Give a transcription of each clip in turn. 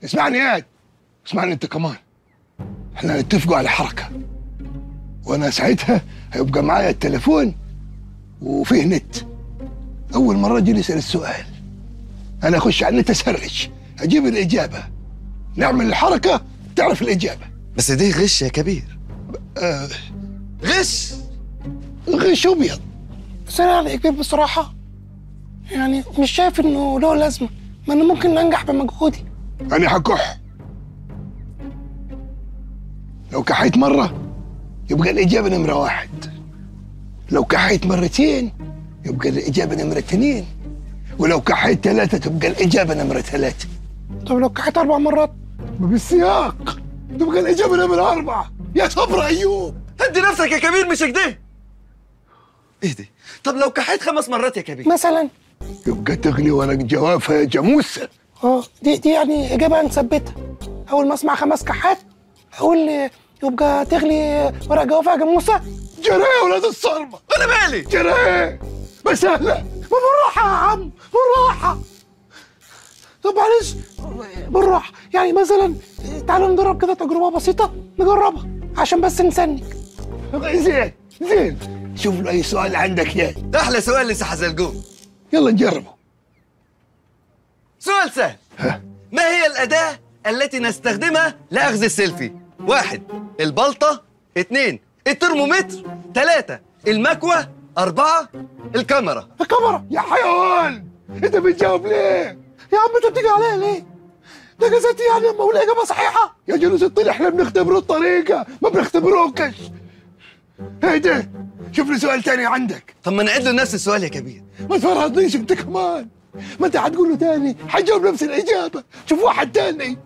اسمعني يا اسمعني انت كمان احنا نتفقوا على حركه وانا ساعتها هيبقى معايا التليفون وفيه نت اول مره يجي يسال السؤال انا اخش على النت اسرش اجيب الاجابه نعمل الحركه تعرف الاجابه بس دي غش يا كبير آه غش غش ابيض بس انا يعني كبير بصراحه يعني مش شايف انه له لازمه ما انا ممكن انجح بمجهودي انا حكح لو كحيت مره يبقى الاجابه نمره واحد لو كحيت مرتين يبقى الاجابه نمره اثنين ولو كحيت ثلاثه تبقى الاجابه نمره ثلاثه طب لو كحيت اربع مرات بالسياق تبقى الاجابه نمره اربعه يا صبر ايوب هدي نفسك يا كبير مش كده اهدي طب لو كحيت خمس مرات يا كبير مثلا يبقى تغلي ورق جوافها يا جاموسه اه دي دي يعني اجابه نثبتها اول ما اسمع خمس كحات اقول يبقى تغلي ورق جوافه يا جاموسه جرى يا ولاد الصرمه انا مالي جرى مسهله بالراحه يا عم بالراحه طب معلش بالراحه يعني مثلا تعالوا نجرب كده تجربه بسيطه نجربها عشان بس نسنك زين زين شوف له اي سؤال عندك يا ده احلى سؤال لسه حزلقوم يلا نجربه سؤال سهل ما هي الأداة التي نستخدمها لأخذ السيلفي؟ واحد البلطة اثنين الترمومتر ثلاثة المكوة أربعة الكاميرا الكاميرا يا حيوان انت بتجاوب ليه؟ يا عم انت بتيجي عليا ليه؟ ده جزاتي يعني لما اقول اجابه صحيحه يا جلوس الطين احنا بنختبروا الطريقه ما بنختبروكش هيدا شوف لي سؤال تاني عندك طب ما نعيد له نفس السؤال يا كبير ما تفرضنيش انت كمان ما انت حتقول له تاني حجاوب نفس الاجابه شوف واحد تاني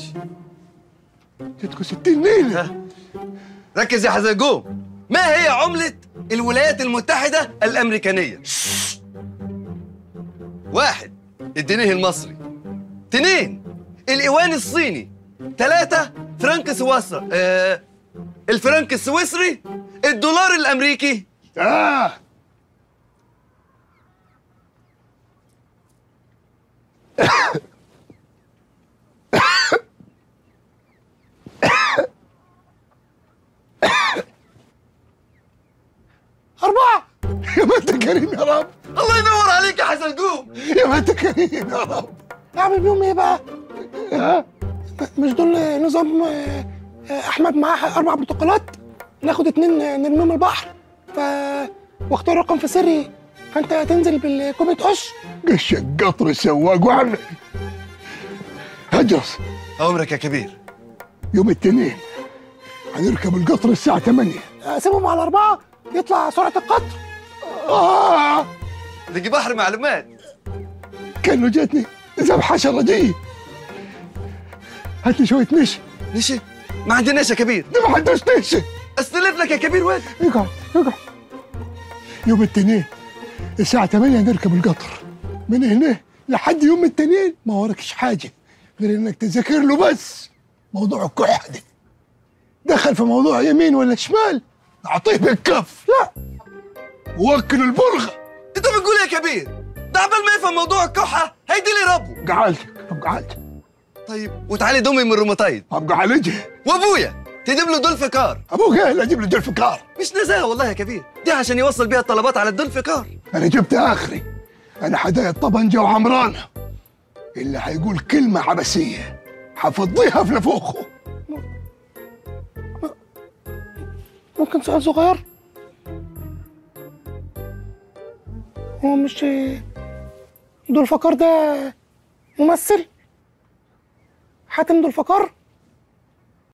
جتكم 60 نيله ركز يا حزلقوم ما هي عملة الولايات المتحدة الأمريكانية؟ واحد الجنيه المصري اثنين الإيوان الصيني ثلاثة فرنك سويسرا آه الفرنك السويسري الدولار الأمريكي اه اربعه يا ما انت كريم يا رب الله ينور عليك يا حزلقوم يا ما انت كريم يا رب اعمل بيهم ايه بقى؟ ها مش دول نظام آه، آه، احمد معاه اربع برتقالات ناخد اتنين آه، نرميهم البحر ف واختار رقم في سري فانت تنزل بالكوبري قش قش القطر السواق وعمل هجرس عمرك يا كبير يوم الاثنين هنركب القطر الساعة 8 اسيبهم على اربعه يطلع سرعه القطر آه لقي بحر معلومات كأنه جاتني زب حشرة دي هات لي شوية نشا نشي ما عندناش يا كبير ده ما عندوش نشا استلف لك يا كبير وين اقعد اقعد يوم الاثنين الساعة 8 نركب القطر من هنا لحد يوم الاثنين ما وراكش حاجة غير انك تذاكر له بس موضوع الكحة ده دخل في موضوع يمين ولا شمال اعطيه بالكف لا وكل البرغة انت بتقول إيه يا كبير ده عبال ما يفهم موضوع الكحة هيدي لي ربه قعالتك ابقى عالتك طيب وتعالي دمي من الروماتايد ابقى عالجه وابويا تجيب له دولفكار ابوك ايه اللي اجيب له دلفكار مش نزاهه والله يا كبير دي عشان يوصل بيها الطلبات على الدولفكار انا جبت اخري انا حدايا طبنجة وعمرانة اللي هيقول كلمة عبسية حفضيها في نفوخه ممكن سؤال صغير هو مش دول فقار ده ممثل حاتم دول فقار